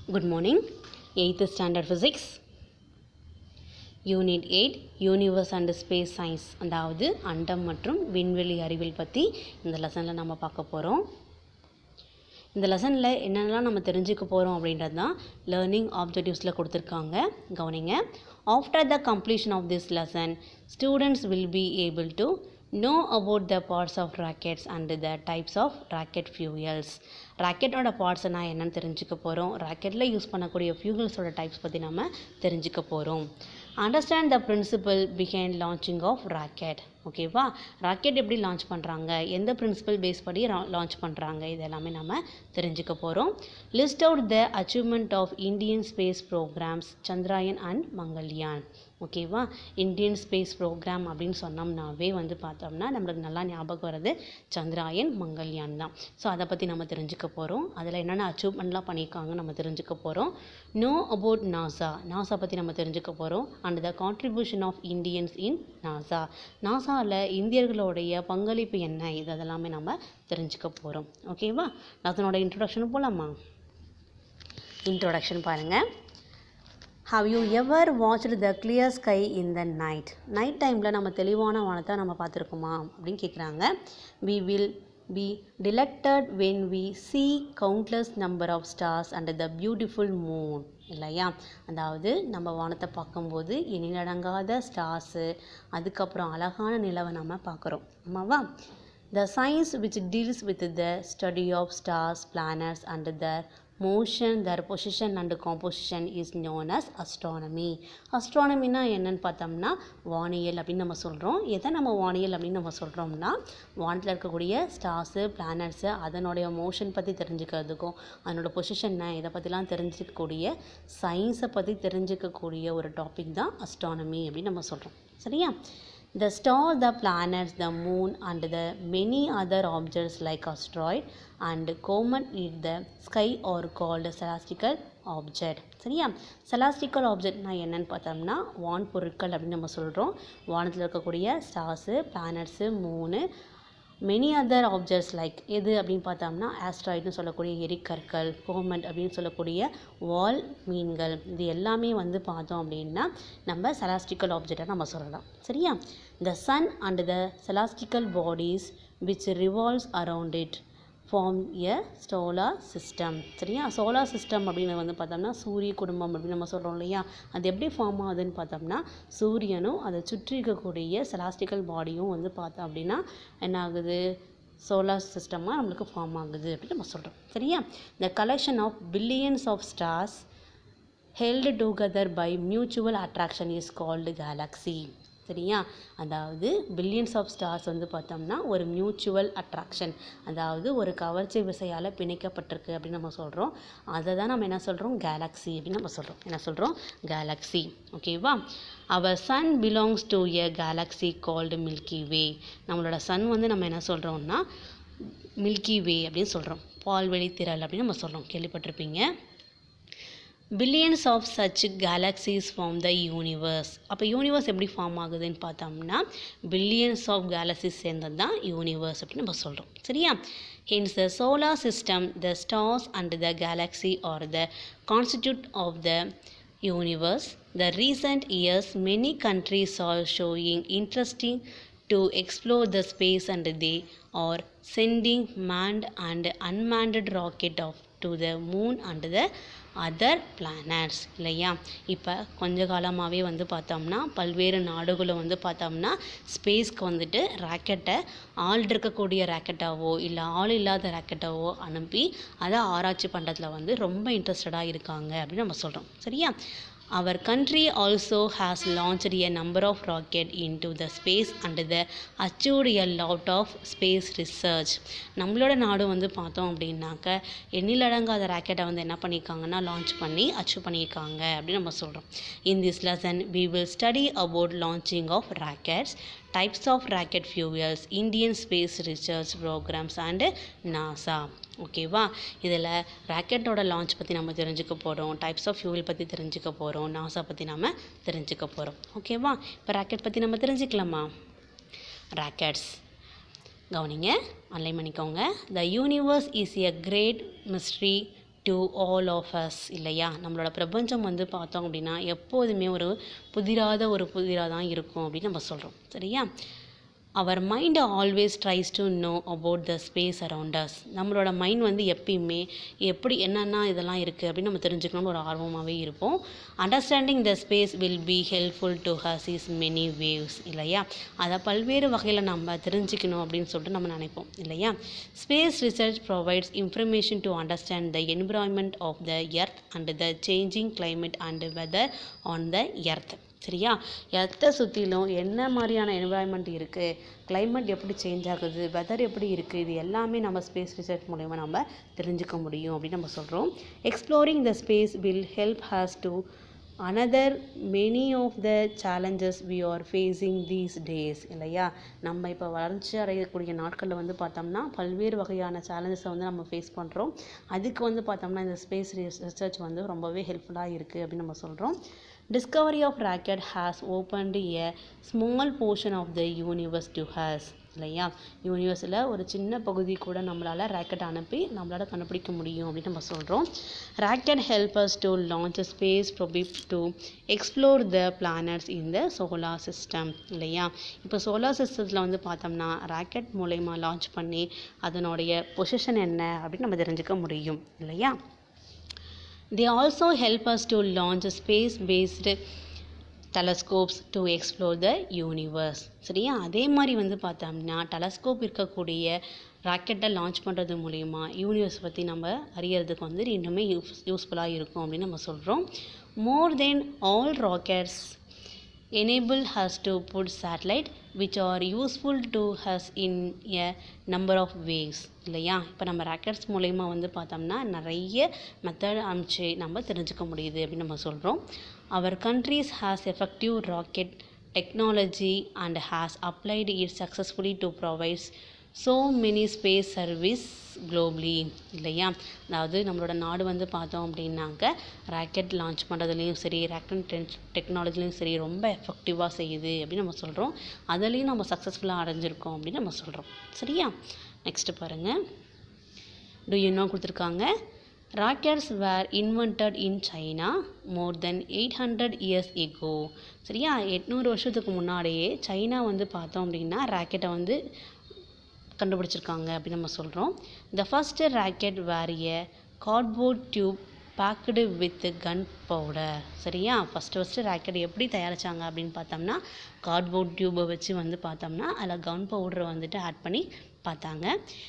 Good morning. 8th Standard Physics. Unit eight universe and space science அதாவது அண்டம் மற்றும் விண்வெளி அறிவியல் பற்றி இந்த லெசனில் நம்ம பார்க்க போகிறோம் இந்த லெசனில் என்னென்னலாம் நம்ம தெரிஞ்சுக்க போகிறோம் அப்படின்றது தான் லேர்னிங் ஆப்ஜெக்டிவ்ஸில் கொடுத்துருக்காங்க கவனிங்க after the completion of this lesson students will be able to know about the parts of rackets and the types of racket fuels ராக்கெட்டோட பார்ட்ஸ்னா என்னன்னு தெரிஞ்சுக்க போகிறோம் ராக்கெட்டில் யூஸ் பண்ணக்கூடிய ஃபியூகல்ஸோட டைப்ஸ் பற்றி நம்ம தெரிஞ்சுக்க போகிறோம் understand the principle behind launching of rocket ஓகேவா ராக்கெட் எப்படி லான்ச் பண்ணுறாங்க எந்த பிரின்சிபல் பேஸ் படி லான்ச் பண்ணுறாங்க இது எல்லாமே நம்ம தெரிஞ்சுக்க போகிறோம் list out the achievement of Indian space programs Chandrayaan and Mangalyaan ஓகேவா இந்தியன் ஸ்பேஸ் ப்ரோக்ராம் அப்படின்னு சொன்னோம்னாவே வந்து பார்த்தோம்னா நம்மளுக்கு நல்லா ஞாபகம் வர்றது சந்திராயன் மங்கள்யான் தான் ஸோ அதை பற்றி நம்ம தெரிஞ்சுக்க போகிறோம் அதில் என்னென்ன அச்சீவ்மெண்ட்லாம் பண்ணியிருக்காங்க நம்ம தெரிஞ்சுக்க போகிறோம் நோ அபவுட் நாசா நாசா பற்றி நம்ம தெரிஞ்சுக்க போகிறோம் and the contribution of Indians in NASA நாசாவில் இந்தியர்களுடைய பங்களிப்பு என்ன இது அதெல்லாமே நம்ம தெரிஞ்சுக்க போகிறோம் ஓகேவா அதனோட இன்ட்ரொடக்ஷன் போகலாமா இன்ட்ரொடக்ஷன் பாருங்கள் how you ever watched the clear sky in the night night டைமில் நம்ம தெளிவான வானத்தை நம்ம பார்த்துருக்கோமா அப்படின்னு கேட்குறாங்க we will be delighted when we see countless number of stars and the beautiful moon இல்லையா அதாவது நம்ம வானத்தை பார்க்கும்போது எண்ணிலடங்காத ஸ்டார்ஸு அதுக்கப்புறம் அழகான நிலவை நம்ம பார்க்குறோம் ஆமாவா the science which deals with the study of stars planets and the motion their position and composition is known as astronomy அஸ்ட்ரானமினா என்னன்னு பார்த்தோம்னா வானியல் அப்படின்னு நம்ம சொல்கிறோம் எதை நம்ம வானியல் அப்படின்னு நம்ம சொல்கிறோம்னா வானத்தில் இருக்கக்கூடிய ஸ்டார்ஸு பிளானட்ஸு அதனுடைய மோஷன் பற்றி தெரிஞ்சுக்கிறதுக்கும் அதனோட பொசிஷன் இதை பற்றிலாம் தெரிஞ்சுக்கக்கூடிய சயின்ஸை பற்றி தெரிஞ்சுக்கக்கூடிய ஒரு டாபிக் தான் அஸ்ட்ரானமி அப்படின்னு நம்ம சொல்கிறோம் சரியா The star, the planets, the moon, and the many other objects like asteroid and comet in the sky are called celestial object. சரியா celestial objectனா என்னன்னு பார்த்தோம்னா வான் பொருட்கள் அப்படின்னு நம்ம சொல்கிறோம் வானத்தில் இருக்கக்கூடிய ஸ்டார்ஸு பிளானட்ஸு மூணு மெனி அதர் ஆப்ஜெக்ட்ஸ் லைக் எது அப்படின்னு பார்த்தோம்னா ஆஸ்ட்ராய்டுன்னு சொல்லக்கூடிய எரிக்கற்கள் கோமெண்ட் அப்படின்னு சொல்லக்கூடிய வால் மீன்கள் இது எல்லாமே வந்து பார்த்தோம் அப்படின்னா நம்ம செலாஸ்டிக்கல் ஆப்ஜெக்டாக நம்ம சொல்லலாம் சரியா the sun and the celestial bodies which revolves around it form a solar system சரியா சோலார் சிஸ்டம் அப்படின்னு வந்து பார்த்தோம்னா சூரிய குடும்பம் அப்படின்னு நம்ம சொல்கிறோம் இல்லையா அது எப்படி ஃபார்ம் ஆகுதுன்னு பார்த்தோம்னா சூரியனும் அதை சுற்றி இருக்கக்கூடிய செலாஸ்டிக்கல் பாடியும் வந்து பார்த்தோம் அப்படின்னா என்ன ஆகுது சோலார் சிஸ்டமாக நம்மளுக்கு ஃபார்ம் ஆகுது அப்படின்னு நம்ம சொல்கிறோம் சரியா the collection of billions of stars held together by mutual attraction is called galaxy சரியா அதாவது பில்லியன்ஸ் ஆஃப் ஸ்டார்ஸ் வந்து பார்த்தோம்னா ஒரு மியூச்சுவல் அட்ராக்ஷன் அதாவது ஒரு கவர்ச்சி விசையால் பிணைக்கப்பட்டிருக்கு அப்படின்னு நம்ம சொல்கிறோம் அதை தான் நம்ம என்ன சொல்கிறோம் கேலக்ஸி அப்படின்னு நம்ம சொல்கிறோம் என்ன சொல்கிறோம் கேலக்ஸி ஓகேவா our sun belongs to a galaxy called Milky Way நம்மளோட சன் வந்து நம்ம என்ன சொல்கிறோம்னா மில்கி வே அப்படின்னு சொல்கிறோம் பால்வெளி திரள் அப்படின்னு நம்ம சொல்கிறோம் கேள்விப்பட்டிருப்பீங்க billions of such galaxies form the universe அப்போ யூனிவர்ஸ் எப்படி ஃபார்ம் ஆகுதுன்னு பார்த்தோம்னா பில்லியன்ஸ் ஆஃப் கேலக்ஸிஸ் சேர்ந்தது தான் யூனிவர்ஸ் அப்படின்னு நம்ம சொல்கிறோம் சரியா hence the solar system the stars and the galaxy are the constitute of the universe the recent years many countries are showing interesting to explore the space and they are sending manned and unmanned rocket off to the moon and the other planets இல்லையா இப்போ கொஞ்ச காலமாகவே வந்து பார்த்தோம்னா பல்வேறு நாடுகளும் வந்து பார்த்தோம்னா ஸ்பேஸ்க்கு வந்துட்டு ராக்கெட்டை ஆள் இருக்கக்கூடிய ராக்கெட்டாவோ இல்லை ஆள் இல்லாத ராக்கெட்டாவோ அனுப்பி அதை ஆராய்ச்சி பண்ணுறதுல வந்து ரொம்ப இன்ட்ரெஸ்டடாக இருக்காங்க அப்படின்னு நம்ம சொல்கிறோம் சரியா Our country also has launched a number of rockets into the space and the achieved a lot of space research. நம்மளோட நாடு வந்து பார்த்தோம் அப்படின்னாக்க எண்ணிலடங்காத ராக்கெட்டை வந்து என்ன பண்ணியிருக்காங்கன்னா லான்ச் பண்ணி அச்சீவ் பண்ணியிருக்காங்க அப்படின்னு நம்ம சொல்கிறோம் in this lesson we will study about launching of rockets types of rocket fuels Indian space research programs and NASA ஓகேவா இதில் ராக்கெட்டோட லான்ச் பற்றி நம்ம தெரிஞ்சுக்க போகிறோம் டைப்ஸ் ஆஃப் ஃபியூல் பற்றி தெரிஞ்சுக்க போகிறோம் நாசா பற்றி நம்ம தெரிஞ்சுக்க போகிறோம் ஓகேவா இப்போ ராக்கெட் பற்றி நம்ம தெரிஞ்சுக்கலாமா ராக்கெட்ஸ் கவனிங்க அன்லைன் பண்ணிக்கோங்க the universe is a great mystery to all of us இல்லையா நம்மளோட பிரபஞ்சம் வந்து பார்த்தோம் அப்படின்னா எப்போதுமே ஒரு புதிராத ஒரு புதிராக தான் இருக்கும் அப்படின்னு நம்ம சொல்கிறோம் சரியா our mind always tries to know about the space around us நம்மளோட மைண்ட் வந்து எப்பயுமே எப்படி என்னென்ன இதெல்லாம் இருக்குது அப்படின்னு நம்ம தெரிஞ்சுக்கணும்னு ஒரு ஆர்வமாகவே இருப்போம் understanding the space will be helpful to us is many waves இல்லையா அதை பல்வேறு வகையில் நம்ம தெரிஞ்சுக்கணும் அப்படின்னு சொல்லிட்டு நம்ம நினைப்போம் இல்லையா space research provides information to understand the environment of the earth and the changing climate and weather on the earth சரியா எர்த்தை சுற்றிலும் என்ன மாதிரியான என்வாயன்மெண்ட் இருக்குது climate எப்படி சேஞ்ச் ஆகுது வெதர் எப்படி இருக்குது இது எல்லாமே நம்ம ஸ்பேஸ் ரிசர்ச் மூலயமா நம்ம தெரிஞ்சுக்க முடியும் அப்படின்னு நம்ம சொல்கிறோம் exploring the space will help us to another many of the challenges we are facing these days இல்லையா நம்ம இப்போ வளர்ச்சி அடையக்கூடிய நாட்களில் வந்து பார்த்தோம்னா பல்வேறு வகையான சேலஞ்சஸை வந்து நம்ம ஃபேஸ் பண்ணுறோம் அதுக்கு வந்து பார்த்தோம்னா இந்த ஸ்பேஸ் ரிசர்ச் வந்து ரொம்பவே ஹெல்ப்ஃபுல்லாக இருக்குது அப்படின்னு நம்ம சொல்கிறோம் Discovery of rocket has opened a small portion of the universe to us இல்லையா யூனிவர்ஸில் ஒரு சின்ன பகுதி கூட நம்மளால் ராக்கெட் அனுப்பி நம்மளால் கண்டுபிடிக்க முடியும் அப்படின்னு நம்ம சொல்கிறோம் rocket help us to launch a space probe to explore the planets in the solar system இல்லையா இப்போ சோலார் சிஸ்டத்தில் வந்து பார்த்தோம்னா ராக்கெட் மூலயமா லான்ச் பண்ணி அதனுடைய பொசிஷன் என்ன அப்படின்னு நம்ம தெரிஞ்சுக்க முடியும் இல்லையா They also help us to launch space-based telescopes to explore the universe சரியா அதே மாதிரி வந்து பார்த்தோம்னா டெலஸ்கோப் இருக்கக்கூடிய ராக்கெட்டை லான்ச் பண்ணுறது மூலிமா யூனிவர்ஸ் பற்றி நம்ம அறியறதுக்கு வந்து இன்னுமே யூஸ் யூஸ்ஃபுல்லாக இருக்கும் அப்படின்னு நம்ம சொல்கிறோம் more than all rockets enable us to put satellite which are useful to us in a number of ways இல்லையா இப்போ நம்ம ராக்கெட்ஸ் மூலயமா வந்து பார்த்தோம்னா நிறைய மெத்தட் அனுப்பிச்சு நம்ம தெரிஞ்சுக்க முடியுது அப்படின்னு நம்ம சொல்கிறோம் our countries has effective rocket technology and has applied it successfully to provides so many space service globally இல்லையா அதாவது நம்மளோட நாடு வந்து பார்த்தோம் அப்படின்னாக்க ராக்கெட் லான்ச் பண்ணுறதுலேயும் சரி ராக்கெட் டென் டெக்னாலஜிலையும் சரி ரொம்ப எஃபெக்டிவாக செய்யுது அப்படின்னு நம்ம சொல்கிறோம் அதுலேயும் நம்ம சக்ஸஸ்ஃபுல்லாக அடைஞ்சிருக்கோம் அப்படின்னு நம்ம சொல்கிறோம் சரியா நெக்ஸ்ட்டு பாருங்கள் டு யூனோ கொடுத்துருக்காங்க rockets were invented in China more than eight hundred years ago சரியா எட்நூறு வருஷத்துக்கு முன்னாடியே சைனா வந்து பார்த்தோம் அப்படின்னா ராக்கெட்டை வந்து கண்டுபிடிச்சிருக்காங்க அப்படின்னு நம்ம சொல்கிறோம் the first rocket were a cardboard tube packed with gunpowder சரியா ஃபஸ்ட்டு ஃபஸ்ட்டு ராக்கெட் எப்படி தயாரித்தாங்க அப்படின்னு பார்த்தோம்னா கார்ட்போர்ட் டியூப்பை வச்சு வந்து பார்த்தோம்னா அதில் கன் பவுடரை வந்துட்டு ஆட் பண்ணி பார்த்தாங்க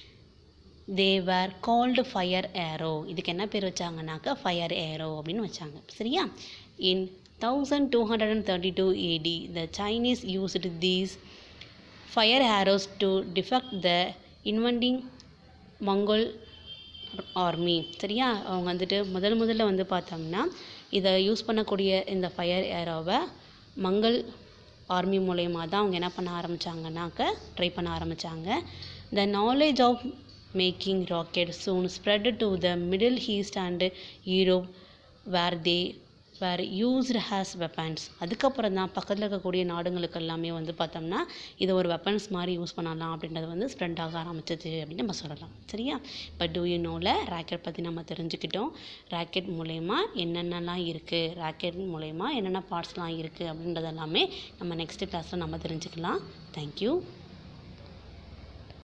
they were called fire arrow இதுக்கு என்ன பேர் வச்சாங்கனாக்கா ஃபயர் ஏரோ அப்படின்னு வச்சாங்க சரியா in thousand two hundred and thirty two AD the Chinese used these fire arrows to defect the inventing Mongol army சரியா அவங்க வந்துட்டு முதல் முதல்ல வந்து பார்த்தோம்னா இதை யூஸ் பண்ணக்கூடிய இந்த ஃபயர் ஏரோவை மங்கள் ஆர்மி மூலயமா தான் அவங்க என்ன பண்ண ஆரம்பித்தாங்கனாக்க ட்ரை பண்ண ஆரம்பித்தாங்க the knowledge of making rocket soon spread to the Middle East and Europe where they were used as weapons அதுக்கப்புறம் தான் பக்கத்தில் இருக்கக்கூடிய நாடுங்களுக்கு எல்லாமே வந்து பார்த்தோம்னா இதை ஒரு வெப்பன்ஸ் மாதிரி யூஸ் பண்ணலாம் அப்படின்றது வந்து ஸ்ப்ரெட் ஆக ஆரம்பிச்சது அப்படின்னு நம்ம சொல்லலாம் சரியா இப்போ டூ யூ நோவில் ராக்கெட் பற்றி நம்ம தெரிஞ்சுக்கிட்டோம் ராக்கெட் மூலயமா என்னென்னலாம் இருக்குது ராக்கெட் மூலயமா என்னென்ன பார்ட்ஸ்லாம் இருக்குது அப்படின்றது எல்லாமே நம்ம நெக்ஸ்ட் கிளாஸில் நம்ம தெரிஞ்சுக்கலாம் தேங்க்யூ